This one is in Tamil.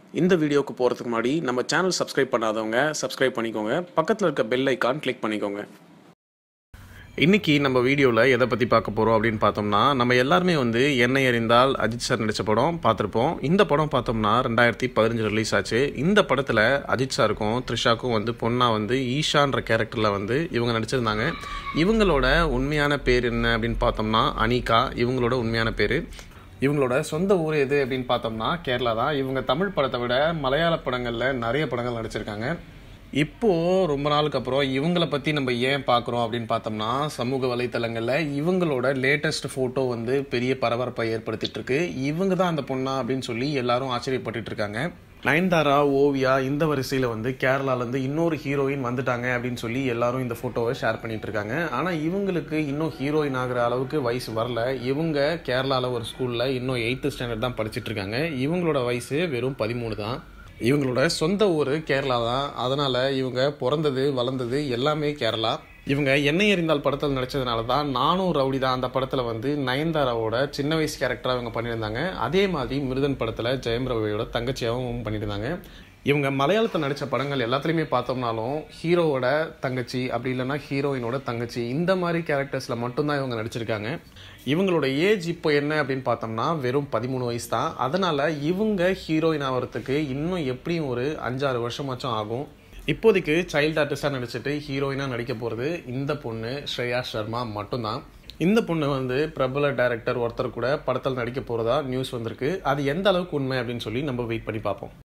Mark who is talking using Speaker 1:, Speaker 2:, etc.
Speaker 1: இந்த வீடியோக்கு போகிறதுக்கு முன்னாடி நம்ம சேனல் சப்ஸ்கிரைப் பண்ணாதவங்க சப்ஸ்கிரைப் பண்ணிக்கோங்க பக்கத்தில் இருக்க பெல் ஐக்கான் கிளிக் பண்ணிக்கோங்க இன்னைக்கு நம்ம வீடியோவில் எதை பற்றி பார்க்க போகிறோம் அப்படின்னு பார்த்தோம்னா நம்ம எல்லாருமே வந்து என்னை அறிந்தால் அஜித் சார் நடித்த படம் பார்த்துருப்போம் இந்த படம் பார்த்தோம்னா ரெண்டாயிரத்தி பதினஞ்சு ரிலீஸ் ஆச்சு இந்த படத்தில் அஜித் சாருக்கும் த்ரிஷாக்கும் வந்து பொண்ணாக வந்து ஈஷான்ற கேரக்டரில் வந்து இவங்க நடிச்சிருந்தாங்க இவங்களோட உண்மையான பேர் என்ன அப்படின்னு பார்த்தோம்னா அனிகா இவங்களோட உண்மையான பேர் இவங்களோட சொந்த ஊர் எது அப்படின்னு பார்த்தோம்னா கேரளா தான் இவங்க தமிழ் படத்தை விட மலையாள படங்களில் நிறைய படங்கள் நடிச்சிருக்காங்க இப்போ ரொம்ப நாளுக்கு அப்புறம் இவங்கள பற்றி நம்ம ஏன் பார்க்குறோம் அப்படின்னு பார்த்தோம்னா சமூக வலைத்தளங்களில் இவங்களோட லேட்டஸ்ட் ஃபோட்டோ வந்து பெரிய பரபரப்பை ஏற்படுத்திட்டு இருக்கு இவங்க தான் அந்த பொண்ணா அப்படின்னு சொல்லி எல்லாரும் ஆச்சரியப்பட்டுட்டு இருக்காங்க நயன்தாரா ஓவியா இந்த வரிசையில் வந்து கேரளாலேருந்து இன்னொரு ஹீரோயின் வந்துட்டாங்க அப்படின்னு சொல்லி எல்லாரும் இந்த ஃபோட்டோவை ஷேர் பண்ணிட்டு இருக்காங்க ஆனால் இவங்களுக்கு இன்னும் ஹீரோயின் ஆகிற அளவுக்கு வயசு வரல இவங்க கேரளாவில் ஒரு ஸ்கூலில் இன்னும் எயித்து ஸ்டாண்டர்ட் தான் படிச்சிட்டு இருக்காங்க இவங்களோட வயசு வெறும் பதிமூணு தான் இவங்களோட சொந்த ஊர் கேரளா தான் அதனால் இவங்க பிறந்தது வளர்ந்தது எல்லாமே கேரளா இவங்க என்னை எறிந்தால் படத்தில் நடிச்சதுனால தான் நானும் ரவுடி தான் அந்த படத்தில் வந்து நயன்தாராவோட சின்ன வயசு கேரக்டராக இவங்க பண்ணியிருந்தாங்க அதே மாதிரி மிருதன் படத்தில் ஜெயம் ரவியோட தங்கச்சியாகவும் பண்ணியிருந்தாங்க இவங்க மலையாளத்தில் நடித்த படங்கள் எல்லாத்துலேயுமே பார்த்தோம்னாலும் ஹீரோவோட தங்கச்சி அப்படி இல்லைன்னா ஹீரோயினோட தங்கச்சி இந்த மாதிரி கேரக்டர்ஸில் மட்டும்தான் இவங்க நடிச்சிருக்காங்க இவங்களோட ஏஜ் இப்போ என்ன அப்படின்னு பார்த்தோம்னா வெறும் பதிமூணு வயசு தான் அதனால் இவங்க ஹீரோயின் ஆகிறதுக்கு இன்னும் எப்படியும் ஒரு அஞ்சாறு வருஷமாச்சும் ஆகும் இப்போதைக்கு சைல்டு ஆர்டிஸ்டாக நடிச்சிட்டு ஹீரோயினாக நடிக்க போகிறது இந்த பொண்ணு ஸ்ரேயா சர்மா மட்டும்தான் இந்த பொண்ணு வந்து பிரபல டைரக்டர் ஒருத்தர் கூட படத்தில் நடிக்க போகிறதா நியூஸ் வந்திருக்கு அது எந்த அளவுக்கு உண்மை அப்படின்னு சொல்லி நம்ம வெயிட் பண்ணி பார்ப்போம்